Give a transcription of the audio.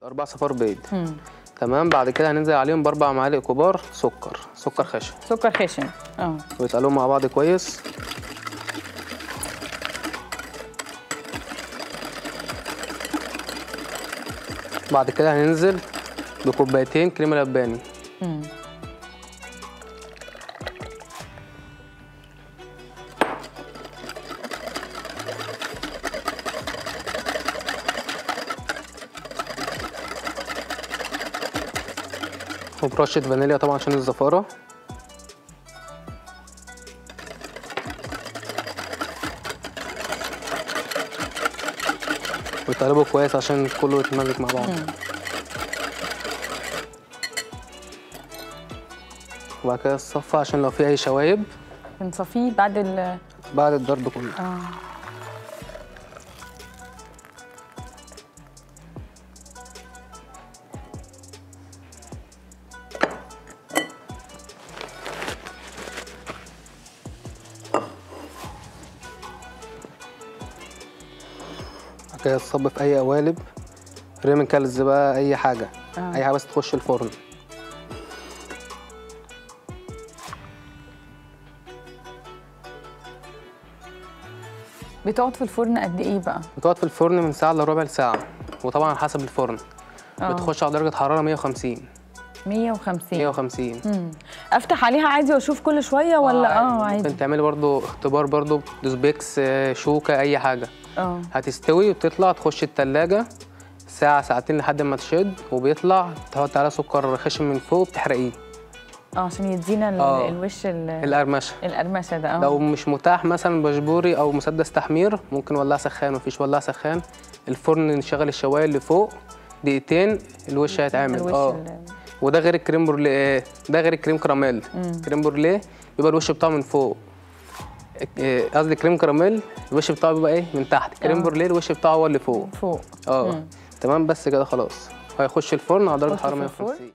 اربع صفار بيض مم. تمام بعد كده هننزل عليهم باربع معالق كبار سكر سكر خشن سكر خشن اه ويتقلوا مع بعض كويس بعد كده هننزل بكوبايتين كريمه لباني مم. وبرشه فانيليا طبعا عشان الزفاره وتقلبه كويس عشان كله يتمزج مع بعض وبعد كده الصفة عشان لو في أي شوايب بنصفيه بعد ال بعد الضرب كله اه بعد كده الصب في أي قوالب ريمن كلز بقى أي حاجة آه. أي حاجة بس تخش الفرن بتقعد في الفرن قد ايه بقى؟ بتقعد في الفرن من ساعة لربع ساعة وطبعا على حسب الفرن آه. بتخش على درجة حرارة 150 150 150 مم. افتح عليها عادي واشوف كل شويه ولا اه عادي ممكن تعملي برضو اختبار برضو دوسبيكس آه، شوكة أي حاجة اه هتستوي وتطلع تخش التلاجة ساعة ساعتين لحد ما تشد وبيطلع تحط عليه سكر خشن من فوق بتحرقيه اه عشان يدينا ال- آه. الوش ال- القرمشة القرمشه ده لو اه مش متاح مثلا بشبوري أو مسدس تحمير ممكن ولاعة سخان مفيش ولاعة سخان الفرن نشغل الشواية اللي فوق دقيقتين الوش هيتعمل الوش اه ال- وده غير الكريم بروليه ده غير الكريم كراميل كريم بروليه بيبقى الوش بتاعه من فوق إيه، قصدي كريم كراميل الوش بتاعه بيبقى ايه من تحت كريم آه. بروليه الوش بتاعه هو اللي فوق فوق اه مم. تمام بس كده خلاص هيخش الفرن على درجه يخش حراره في الفرن. 150